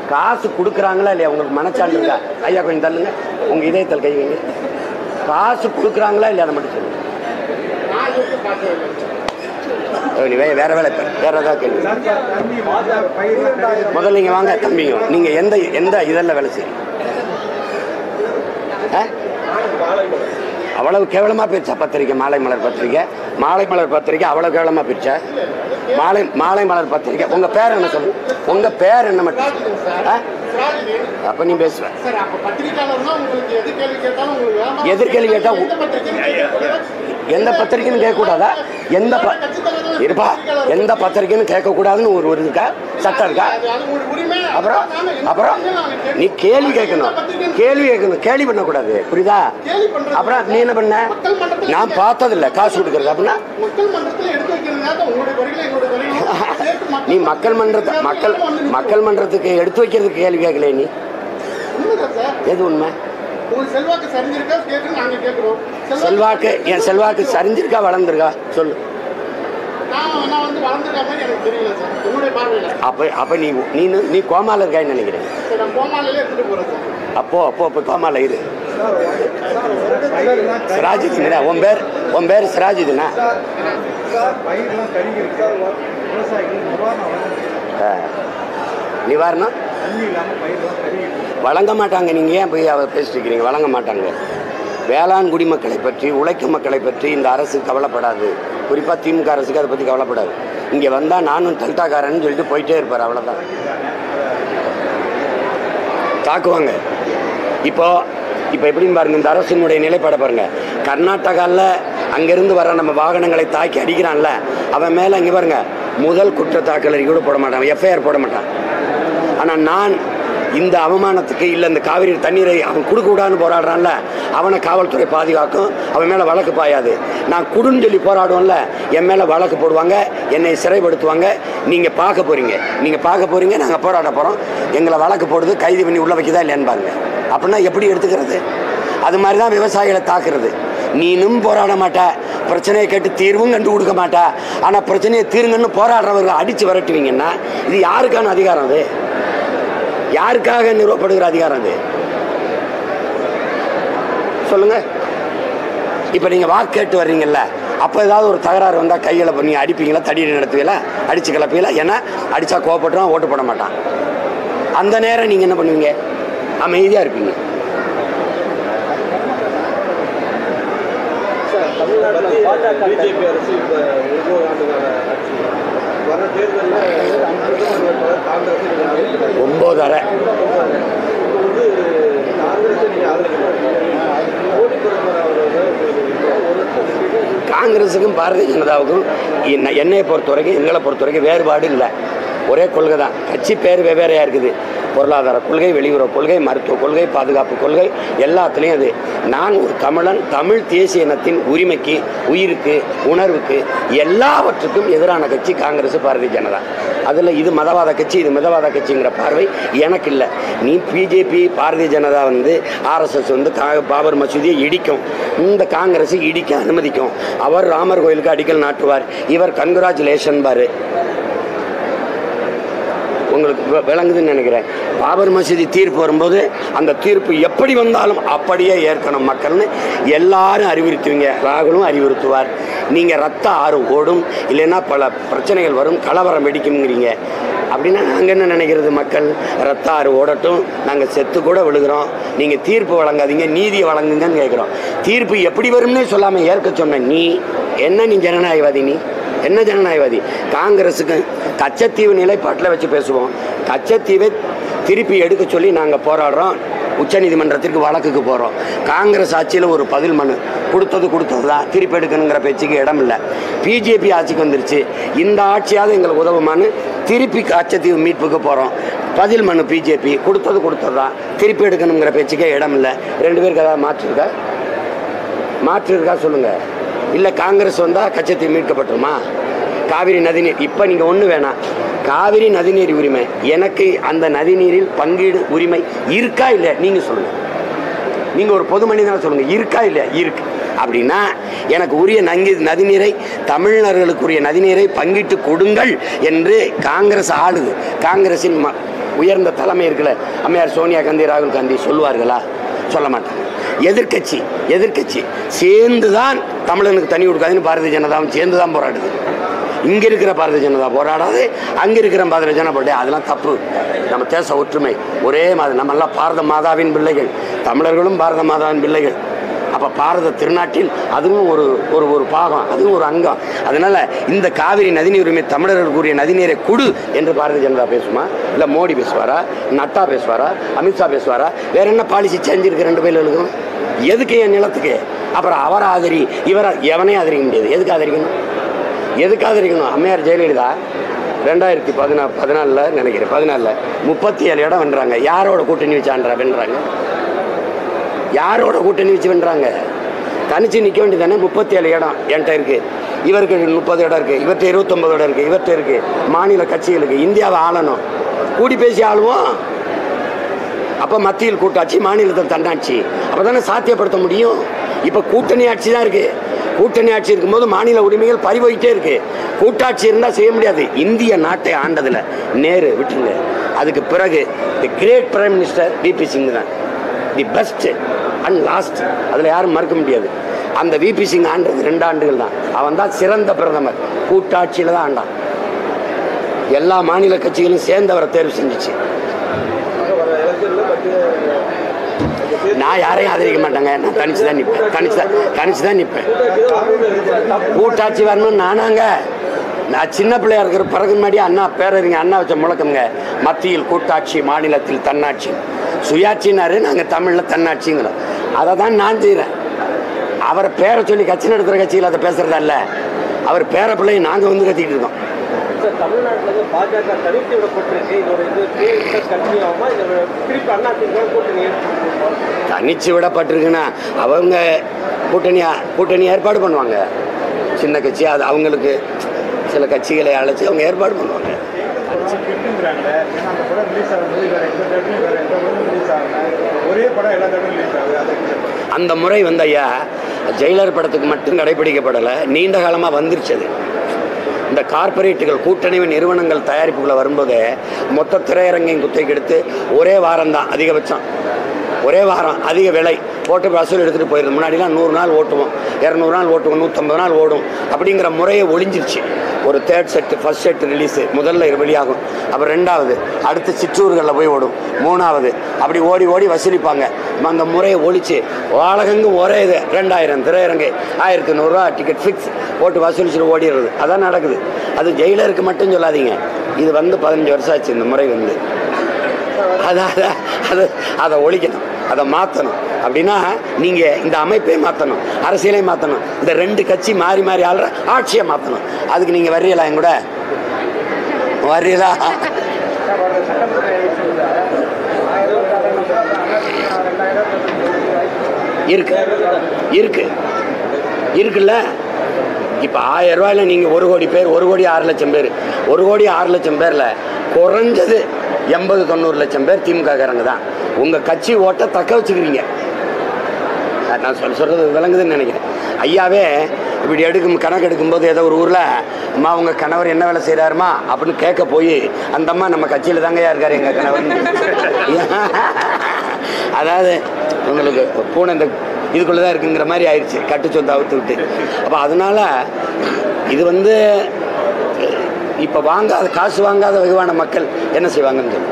காசு கொடுக்குறாங்களா இல்லையா உங்களுக்கு மனச்சான்று இருக்கா ஐயா கொஞ்சம் தள்ளுங்க உங்க இதயத்தில் கை வைங்க காசு கொடுக்குறாங்களா இல்லையா அதை மட்டும் சொல்லுங்க ஓ, நீ வே வேற வேலை பாரு. வேற ஏதாவது கேள்வி முதல்ல நீங்க வாங்க தம்பிங்க நீங்க எந்த எந்த இதெல்லாம் வேலை செய்யுங்க ஆ? அவ்வளவு கேவலமா பிரிச்சா பத்திரிக்கை மாலை மலர் பத்திரிக்கை மாலை மலர் பத்திரிக்கை அவ்வளவு கேவலமா பிரிச்சா மாலை மாலை மலர் பத்திரிக்கை உங்க பேர் என்ன சொல்லுங்க உங்க பேர் என்ன மட்டும் சொல்லுங்க. ஆ? அப்ப நீ பேசுவ சார் அப்ப பத்திரிக்கையாளர்னா உங்களுக்கு எது கேள்வி கேட்டாலும் உங்களுக்கு வேண்டாம் எதிர்கேள்வி கேட்டா உ- எந்த பத்திரிக்கைன்னு கேட்கக்கூடாது. எந்த பத்திரிக்கைன்னு கேட்கக்கூடாதா எந்த ப- இருப்பா எந்த பத்திரிக்கைன்னு கேட்கக்கூடாதுன்னு ஒரு ஒரு இருக்கா சட்டம் இருக்கா அது அது உங்களுடைய உரிமை அப்புறம் அதனால எந்த அப்புறம் பத்திரிக்கையும் நாங்க கேட்க- நீ கேள்வி கேட்கணும் கேள்வி கேட்கணும் கேள்வி பண்ணக்கூடாது புரியுதா கேள்வி பண்றது அப்புறம் நீ என்ன பண்ண மக்கள் மன்றத்துல நான் பார்த்ததில்ல காசு கொடுக்கறது அப்படின்னா மக்கள் மன்றத்துல எடுத்து வைக்கிறதுனால தான் உங்களுடைய வரிகளை எங்களுடைய வரிகளும் சேர்த்து மக்கள் நீ மக்கள் மன்றத்தை மக்கள் மக்கள் மன்றத்துக்கு எடுத்து வைக்கிறதுக்கு கேள்வி கேட்கல நீ உண்மைதான் சார் எது உண்மை உங்களுக்கு செல்வாக்கு சரிஞ்சிருக்கா கேட்குன்னு நாங்க கேட்கிறோம் செல்வாக்கு என் செல்வாக்கு சரிஞ்சிருக்கா வளர்ந்துருக்கா சொல்லு நான் நான் வந்து வளர்ந்துருக்க மாதிரி எனக்கு தெரியல சார் உங்களுடைய பார்வையில அப்ப அப்ப நீ நீ நீ கோமால இருக்கான்னு நினைக்கிறேன் சரி நான் கோமாலே எடுத்துட்டு போறேன் சார் அப்போ அப்போ அப்போ கோமால இரு சிராஜுதீன் உன் பேர் உன் பேர் சிராஜுதீனா பயிரெல்லாம் கருகி இருக்கு சார் விவசாயிகள் நிவாரணம் வழங்க ஆ. நிவாரணம் தண்ணி இல்லாமல் பயிரெல்லாம் கருகி இருக்கு வழங்க மாட்டாங்க நீங்க ஏன் போய் அவ பேசிட்டு இருக்கிறீங்க வழங்க மாட்டாங்க வேளாண் குடிமக்களை பற்றி உழைக்கும் மக்களை பற்றி இந்த அரசு கவலைப்படாது குறிப்பாக திமுக அரசுக்கு அதை பற்றி கவலைப்படாது இங்கே வந்தால் நானும் டெல்டாக்காரன்னு சொல்லிட்டு போயிட்டே இருப்பார் அவ்வளோதான் தாக்குவாங்க இப்போ இப்போ எப்படின்னு பாருங்க இந்த அரசினுடைய நிலைப்பாடை பாருங்க கர்நாடகாவில் அங்கேருந்து வர நம்ம வாகனங்களை தாக்கி அடிக்கிறான்ல அவன் மேலே இங்கே பாருங்க முதல் குற்ற தாக்கல் அறிக்கை கூட போட மாட்டான் எஃப்ஐஆர் போட மாட்டான் ஆனால் நான் இந்த அவமானத்துக்கு இல்லை இந்த காவிரி தண்ணீரை அவன் கொடுக்க கூடாதுன்னு போராடுறான்ல அவனை காவல்துறை பாதுகாக்கும் அவன் மேலே வழக்கு பாயாது நான் குடுன்னு சொல்லி போராடுவோம்ல என் மேலே வழக்கு போடுவாங்க என்னை சிறைப்படுத்துவாங்க நீங்கள் பார்க்க போகிறீங்க நீங்கள் பார்க்க போகிறீங்க நாங்கள் போராட போகிறோம் எங்களை வழக்கு போடுது கைது பண்ணி உள்ள வைக்கதா இல்லையான்னு பாருங்க அப்படின்னா எப்படி எடுத்துக்கிறது அது மாதிரி தான் விவசாயிகளை தாக்குறது நீனும் போராட மாட்ட பிரச்சனையை கேட்டு தீர்வும் கண்டு கொடுக்க மாட்டா ஆனால் பிரச்சனையை தீருங்கன்னு போராடுறவர்கள் அடித்து விரட்டுவீங்கன்னா இது யாருக்கான அதிகாரம் அது யாருக்காக நிறுவப்படுகிற அதிகாரம் அது சொல்லுங்க இப்போ நீங்கள் வாக்கு கேட்டு வர்றீங்கல்ல அப்போ ஏதாவது ஒரு தகராறு வந்தால் கையில் நீங்கள் அடிப்பீங்களா தடியடி நடத்துவீங்களா அடிச்சு கிளப்பீங்களா ஏன்னா அடித்தா கோவப்பட்டுருவான் ஓட்டு போட மாட்டான் அந்த நேரம் நீங்கள் என்ன பண்ணுவீங்க அமைதியாக இருப்பீங்க தமிழ்நாட்டில் பாஜக பிஜேபி அரசு இப்போ ஒவ்வொரு ஆண்டுகால ஆட்சி வர தேர்தலில் பிரதமர் வேட்பாளர் காங்கிரஸ் நீங்கள் ஆதரிக்கிறாங்க ஒம்பது அரை இப்போ வந்து காங்கிரஸை நீங்கள் ஆதரிக்கிறீங்க மோடி பிரதமர் அவர்கள் ஒரு காங்கிரஸுக்கும் பாரதிய ஜனதாவுக்கும் என்ன- என்னையை பொறுத்த வரைக்கும் எங்களை பொறுத்த வரைக்கும் வேறுபாடு இல்லை ஒரே கொள்கை தான் கட்சி பேர் வெவ்வேறையாக இருக்குது பொருளாதார கொள்கை வெளியுறவு கொள்கை மருத்துவ கொள்கை பாதுகாப்பு கொள்கை எல்லாத்துலேயும் அது நான் ஒரு தமிழன் தமிழ் தேசிய இனத்தின் உரிமைக்கு உயிருக்கு உணர்வுக்கு எல்லாவற்றுக்கும் எதிரான கட்சி காங்கிரஸ் பாரதிய ஜனதா அதில் இது மதவாத கட்சி இது மிதவாத கட்சிங்கிற பார்வை எனக்கு இல்லை நீ பிஜேபி பாரதிய ஜனதா வந்து ஆர்எஸ்எஸ் வந்து கா பாபர் மசூதியை இடிக்கும் இந்த காங்கிரஸ் இடிக்க அனுமதிக்கும் அவர் ராமர் கோயிலுக்கு அடிக்கல் நாட்டுவார் இவர் கங்க்ராச்சுலேஷன் பாரு உங்களுக்கு வி- விளங்குதுன்னு நினைக்கிறேன் பாபர் மசூதி தீர்ப்பு வரும்போது அந்த தீர்ப்பு எப்படி வந்தாலும் அப்படியே ஏற்கணும் மக்கள்னு எல்லாரும் அறிவுறுத்துவீங்க ராகுலும் அறிவுறுத்துவார் நீங்கள் ரத்த ஆறு ஓடும் இல்லைன்னா பல பிரச்சனைகள் வரும் கலவரம் வெடிக்குங்கிறீங்க அப்படின்னா நாங்கள் என்ன நினைக்கிறது மக்கள் ரத்த ஆறு ஓடட்டும் நாங்கள் செத்து கூட விழுகிறோம் நீங்கள் தீர்ப்பு வழங்காதீங்க நீதியை வழங்குங்கன்னு கேட்குறோம் தீர்ப்பு எப்படி வரும்னே சொல்லாமல் ஏற்க சொன்ன நீ என்ன நீ ஜனநாயகவாதி நீ என்ன ஜனநாயகவாதி காங்கிரஸுக்கு கச்சத்தீவு நிலைப்பாட்டில் வச்சு பேசுவோம் கச்சத்தீவை திருப்பி எடுக்க சொல்லி நாங்கள் போராடுறோம் உச்சநீதிமன்றத்திற்கு வழக்குக்கு போகிறோம் காங்கிரஸ் ஆட்சியில் ஒரு பதில் மனு கொடுத்தது கொடுத்தது தான் திருப்பி எடுக்கணுங்கிற பேச்சுக்கு இடம் இல்லை பிஜேபி ஆட்சிக்கு வந்துருச்சு இந்த ஆட்சியாவது எங்களுக்கு உதவுமான்னு திருப்பி கச்சத்தீவு மீட்புக்கு போகிறோம் பதில் மனு பிஜேபி கொடுத்தது கொடுத்தது தான் திருப்பி எடுக்கணுங்கிற பேச்சுக்கே இடம் இல்லை ரெண்டு பேருக்கு ஏதாவது மாற்று இருக்கா மாற்று இருக்கா சொல்லுங்க இல்லை காங்கிரஸ் வந்தால் கச்சத்தீவு மீட்கப்பட்டுருமா காவிரி நதிநீர் இப்போ நீங்கள் ஒன்று வேணாம் காவிரி நதிநீர் உரிமை எனக்கு அந்த நதிநீரில் பங்கீடு உரிமை இருக்கா இல்லை நீங்கள் சொல்லுங்கள் நீங்கள் ஒரு பொது மனிதனாக சொல்லுங்கள் இருக்கா இல்லையா இருக்கு அப்படின்னா எனக்கு உரிய நங்கி நதிநீரை தமிழர்களுக்குரிய நதிநீரை பங்கிட்டு கொடுங்கள் என்று காங்கிரஸ் ஆளுது காங்கிரஸின் ம உயர்ந்த தலைமை இருக்குல்ல அம்மையார் சோனியா காந்தி ராகுல் காந்தி சொல்லுவார்களா சொல்ல மாட்டாங்க எதிர்க்கட்சி எதிர்க்கட்சி சேர்ந்து தான் தமிழனுக்கு தனி கொடுக்காதுன்னு பாரதிய ஜனதாவும் சேர்ந்து தான் போராடுது இங்க இருக்கிற பாரதிய ஜனதா போராடாது அங்க இருக்கிற பாரதிய ஜனதா போராடு அதெல்லாம் தப்பு நம்ம தேச ஒற்றுமை ஒரே மாதிரி நம்ம எல்லாம் பாரத மாதாவின் பிள்ளைகள் தமிழர்களும் பாரத மாதாவின் பிள்ளைகள் அப்ப பாரத திருநாட்டில் அதுவும் ஒரு ஒரு ஒரு பாகம் அதுவும் ஒரு அங்கம் அதனால இந்த காவிரி நதிநீர் உரிமை தமிழர்களுக்குரிய நதிநீரை குடு என்று பாரதிய ஜனதா பேசுமா இல்ல மோடி பேசுவாரா நட்டா பேசுவாரா அமித்ஷா பேசுவாரா வேற என்ன பாலிசி சேஞ்ச் இருக்கு ரெண்டு பேர்களுக்கும் எதுக்கு என் நிலத்துக்கு அப்புறம் அவரை ஆதரி இவரை எவனையும் ஆதரிக்க முடியாது எதுக்கு ஆதரிக்கணும் எதுக்கு ஆதரிக்கணும் அம்மையார் ஜெயலலிதா ரெண்டாயிரத்தி பதினா பதினாலில் நினைக்கிறேன் பதினாலில் முப்பத்தி ஏழு இடம் வென்றாங்க யாரோட கூட்டணி வச்சான்றா வென்றாங்க யாரோட கூட்டணி வச்சு வென்றாங்க தனிச்சு நிற்க வேண்டியதானே முப்பத்தி ஏழு இடம் என்கிட்ட இருக்கு இவருக்கு முப்பது இடம் இருக்கு இவர்கிட்ட இருபத்தொன்பது இடம் இருக்கு இவர்கிட்ட இருக்கு மாநில கட்சிகளுக்கு இந்தியாவை ஆளணும் கூடி பேசி ஆளுவோம் அப்போ மத்தியில் கூட்டாட்சி மாநிலத்தில் தன்னாட்சி அப்போ தானே சாத்தியப்படுத்த முடியும் இப்போ கூட்டணி ஆட்சி தான் இருக்கு கூட்டணி ஆட்சி இருக்கும்போது மாநில உரிமைகள் பறிபோயிட்டே இருக்கு கூட்டாட்சி இருந்தால் செய்ய முடியாது இந்திய நாட்டை ஆண்டதில் நேரு விட்டுருங்க அதுக்கு பிறகு the great prime minister V சிங் Singh the best and last அதில் யாரும் மறுக்க முடியாது அந்த விபி சிங் ஆண்டது ரெண்டு ஆண்டுகள் தான் அவன் தான் சிறந்த பிரதமர் கூட்டாட்சியில் தான் ஆண்டான் எல்லா மாநில கட்சிகளும் சேர்ந்து அவரை தேர்வு செஞ்சுச்சு வர எலெக்ஷன்ல பற்றி நான் யாரையும் ஆதரிக்க மாட்டேங்க நான் தனிச்சு தான் நிற்பேன் தனிச்சு தான் தனிச்சு தான் நிற்பேன் கூட்டாட்சி வரணும்னு நானாங்க நான் சின்ன பிள்ளையா இருக்கிற பிறகு முன்னாடி அண்ணா பேரறிஞர் அண்ணா வச்ச முழக்கம்ங்க மத்தியில் கூட்டாட்சி மாநிலத்தில் தன்னாட்சி சுயாட்சினாரு நாங்கள் தமிழில் தன்னாட்சிங்கிறோம் அதை தான் நான் செய்கிறேன் அவரை பேரை சொல்லி கட்சி நடத்துகிற கட்சியில் அதை பேசுறதா இல்லை அவர் பேர பிள்ளையை நாங்கள் வந்து கத்திட்டு இருக்கோம் சார் தமிழ்நாட்டில் வந்து பாஜக தனித்து விடப்பட்டிருக்கு இதோட இது கண்டினியூ ஆகுமா இதோட திருப்பி அண்ணா திமுக கூட்டணி ஏற்படுத்துமா? தனிச்சு விடப்பட்டிருக்குன்னா அவங்க கூட்டணி கூட்டணி ஏற்பாடு பண்ணுவாங்க சின்ன கட்சி அது அவங்களுக்கு சில கட்சிகளை அழைச்சி அவங்க ஏற்பாடு பண்ணுவாங்க கிட்டுங்கிறாங்க ஏன்னா அந்த படம் ரிலீஸ் ஆகும்போது வேற எந்த தேட்டரும் வேற எந்த படமும் ரிலீஸ் ஆகல ஒரே படம் எல்லா தேட்டரும் ரிலீஸ் ஆகுது அதை அந்த முறை வந்து ஐயா ஜெயிலர் படத்துக்கு மட்டும் கடைபிடிக்கப்படலை நீண்ட காலமாக வந்துருச்சு அது இந்த கார்ப்பரேட்டுகள் கூட்டணி நிறுவனங்கள் தயாரிப்புகளை வரும்போது மொத்த திரையரங்கையும் குத்தைக்கு எடுத்து ஒரே வாரம் தான் அதிகபட்சம் ஒரே வாரம் அதிக விலை போட்டு வசூல் எடுத்துகிட்டு போயிடுது முன்னாடிலாம் நூறு நாள் ஓட்டுவோம் இரநூறு நாள் ஓட்டுவோம் நூற்றம்பது நாள் ஓடும் அப்படிங்கிற முறையை ஒளிஞ்சிருச்சு ஒரு third set first set release முதல்ல இது வெளியாகும் அப்புறம் ரெண்டாவது அடுத்து சிற்றூர்களில் போய் ஓடும் மூணாவது அப்படி ஓடி ஓடி வசூலிப்பாங்க அந்த முறையை ஒழிச்சு உலகெங்கும் ஒரே இது ரெண்டாயிரம் திரையரங்கு ஆயிரத்தி நூறுரூவா டிக்கெட் ஃபிக்ஸ் போட்டு வசூலிச்சுட்டு ஓடிடுறது அதான் நடக்குது அது ஜெயிலருக்கு மட்டும் சொல்லாதீங்க இது வந்து பதினஞ்சு வருஷம் ஆச்சு இந்த முறை வந்து அதை அதை அதை அதை ஒழிக்கணும் அதை மாற்றணும் அப்படின்னா நீங்கள் இந்த அமைப்பே மாற்றணும் அரசியலை மாற்றணும் இந்த ரெண்டு கட்சி மாறி மாறி ஆள்ற ஆட்சியை மாற்றணும் அதுக்கு நீங்கள் வர்றீங்களா என் கூட வர்றீங்களா இருக்கு இருக்கு இருக்குல்ல இப்போ ஆயிரம் ரூபாயில நீங்கள் ஒரு கோடி பேர் ஒரு கோடி ஆறு லட்சம் பேர் ஒரு கோடி ஆறு லட்சம் பேரில் குறைஞ்சது எண்பது தொண்ணூறு லட்சம் பேர் திமுககாரங்க தான் உங்கள் கட்சி ஓட்டை தக்க வச்சுக்கிறீங்க அஹ் நான் சொல்ல சொல்கிறது விளங்குதுன்னு நினைக்கிறேன் ஐயாவே இப்படி எடுக்கும் கணக்கு எடுக்கும்போது ஏதோ ஒரு ஊரில் அம்மா உங்கள் கணவர் என்ன வேலை செய்கிறாருமா அப்படின்னு கேட்க போய் அந்த அம்மா நம்ம கட்சியில் தாங்கய்யா இருக்கார் எங்கள் கணவர் அதாவது உங்களுக்கு பூனை இந்த இதுக்குள்ளே தான் இருக்குங்கிற மாதிரி ஆயிடுச்சு கட்டு சொந்த அவுத்து விட்டு அப்போ அதனால் இது வந்து இப்போ வாங்காத காசு வாங்காத வெகுவான மக்கள் என்ன செய்வாங்கன்னு சொல்லு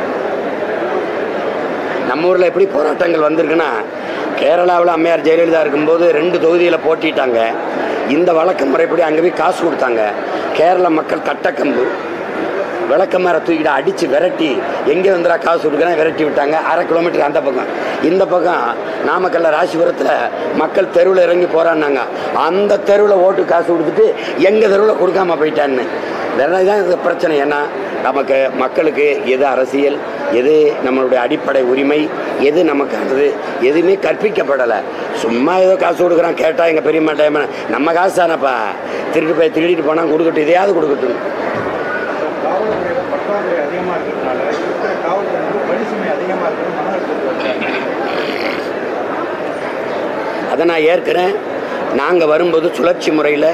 நம்ம ஊரில் எப்படி போராட்டங்கள் வந்திருக்குன்னா கேரளாவில் அம்மையார் ஜெயலலிதா இருக்கும்போது ரெண்டு தொகுதியில் போட்டிட்டாங்க இந்த வழக்கு முறைப்படி அங்கே போய் காசு கொடுத்தாங்க கேரள மக்கள் கட்டக்கம்பு விளக்கமார தூக்கிட்டு அடித்து விரட்டி எங்கே வந்துடா காசு கொடுக்குறேன் விரட்டி விட்டாங்க அரை கிலோமீட்டர் அந்த பக்கம் இந்த பக்கம் நாமக்கல்ல ராசிபுரத்தில் மக்கள் தெருவில் இறங்கி போறான்னாங்க அந்த தெருவில் ஓட்டு காசு கொடுத்துட்டு எங்கள் தெருவில் கொடுக்காம போயிட்டான்னு வேற தான் இது பிரச்சனை ஏன்னா நமக்கு மக்களுக்கு எது அரசியல் எது நம்மளுடைய அடிப்படை உரிமை எது நமக்கானது எதுவுமே கற்பிக்கப்படலை சும்மா ஏதோ காசு கொடுக்குறான் கேட்டால் எங்கள் பெரியம்மா டைம் நம்ம காசு தானப்பா திருட்டு போய் திருடிட்டு போனால் கொடுக்கட்டும் இதையாவது கொடுக்கட்டும் காவல்துறையில பற்றாக்குறை அதிகமாக இருக்கிறதுனால இருக்கிற காவல்துறை பணி சுமை அதிகமாக இருக்கிறது மன அழுத்தத்தில் அதை நான் ஏற்கிறேன் நாங்கள் வரும்போது சுழற்சி முறையில்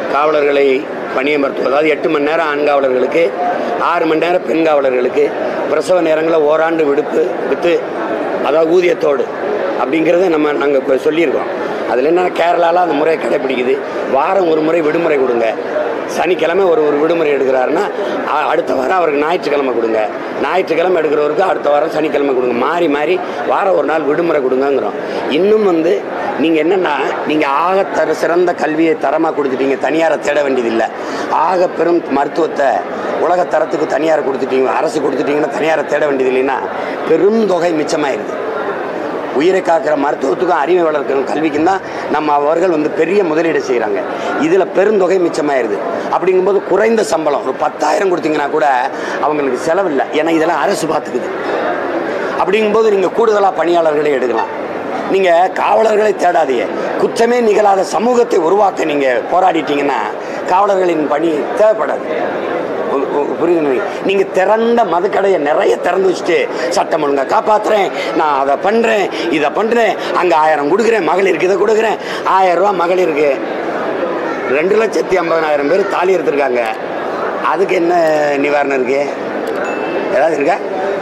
காவலர்களை பணியமர்த்துவோம் அதாவது எட்டு மணி நேரம் ஆண் காவலர்களுக்கு ஆறு மணி நேரம் பெண் காவலர்களுக்கு பிரசவ நேரங்களில் ஓராண்டு விடுப்பு வித்து அதாவது ஊதியத்தோடு அப்படிங்கிறத நம்ம நாங்கள் சொல்லியிருக்கோம் அதில் என்னென்ன கேரளாவில் அந்த முறையை கடைப்பிடிக்குது வாரம் ஒரு முறை விடுமுறை கொடுங்க சனிக்கிழமை ஒரு ஒரு விடுமுறை எடுக்கிறாருன்னா அ- அடுத்த வாரம் அவருக்கு ஞாயிற்றுக்கிழமை கொடுங்க ஞாயிற்றுக்கிழமை எடுக்கிறவருக்கு அடுத்த வாரம் சனிக்கிழமை கொடுங்க மாறி மாறி வாரம் ஒரு நாள் விடுமுறை கொடுங்கங்கிறோம் இன்னும் வந்து நீங்கள் என்னென்னா நீங்கள் ஆக தர சிறந்த கல்வியை தரமாக கொடுத்துட்டீங்க தனியாரை தேட வேண்டியதில்லை ஆக பெரும் மருத்துவத்தை உலக தரத்துக்கு தனியாரை கொடுத்துட்டீங்க அரசு கொடுத்துட்டீங்கன்னா தனியாரை தேட வேண்டியது இல்லைன்னா பெரும் தொகை மிச்சமாயிருது உயிரை காக்கிற மருத்துவத்துக்கும் அறிவை வளர்க்கணும் கல்விக்கும் தான் நம்ம அவர்கள் வந்து பெரிய முதலீடு செய்கிறாங்க இதில் பெருந்தொகை மிச்சமாயிருது அப்படிங்கும்போது குறைந்த சம்பளம் ஒரு பத்தாயிரம் கொடுத்தீங்கன்னா கூட அவங்களுக்கு செலவில்லை ஏன்னா இதெல்லாம் அரசு பார்த்துக்குது அப்படிங்கும்போது நீங்கள் கூடுதலாக பணியாளர்களை எடுக்கலாம் நீங்கள் காவலர்களை தேடாதீங்க குற்றமே நிகழாத சமூகத்தை உருவாக்க நீங்கள் போராடிட்டீங்கன்னா காவலர்களின் பணி தேவைப்படாது உ- உ- புரியுது நீங்க திறந்த மதுக்கடையை நிறைய திறந்து வச்சுட்டு சட்டம் ஒழுங்கா காப்பாத்துறேன் நான் அதை பண்றேன் இதை பண்றேன் அங்க ஆயிரம் கொடுக்குறேன் மகளிருக்கு இதை கொடுக்குறேன் ஆயிரம் ரூபா மகளிருக்கு ரெண்டு லட்சத்தி ஐம்பதனாயிரம் பேர் தாலி எடுத்திருக்காங்க அதுக்கு என்ன நிவாரணம் இருக்கு ஏதாவது இருக்கா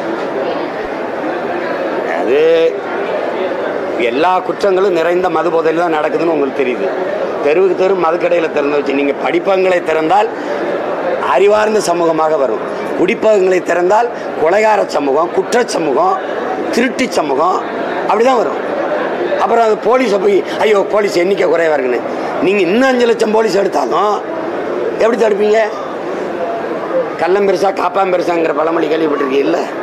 அது எல்லா குற்றங்களும் நிறைந்த மது போதையில் தான் நடக்குதுன்னு உங்களுக்கு தெரியுது தெருவுக்கு தெரு மதுக்கடையில் திறந்து வச்சு நீங்கள் படிப்பகங்களை திறந்தால் அறிவார்ந்த சமூகமாக வரும் குடிப்பகங்களை திறந்தால் கொலைகார சமூகம் குற்றச் சமூகம் திருட்டு சமூகம் அப்படி தான் வரும் அப்புறம் அது போலீஸை போய் ஐயோ போலீஸ் எண்ணிக்கை குறைவா இருக்குன்னு நீங்கள் இன்னும் அஞ்சு லட்சம் போலீஸ் எடுத்தாலும் எப்படி தடுப்பீங்க கள்ளம் பெருசா காப்பாம் பெருசாங்கிற பழமொழி கேள்விப்பட்டிருக்கீங்க இல்லை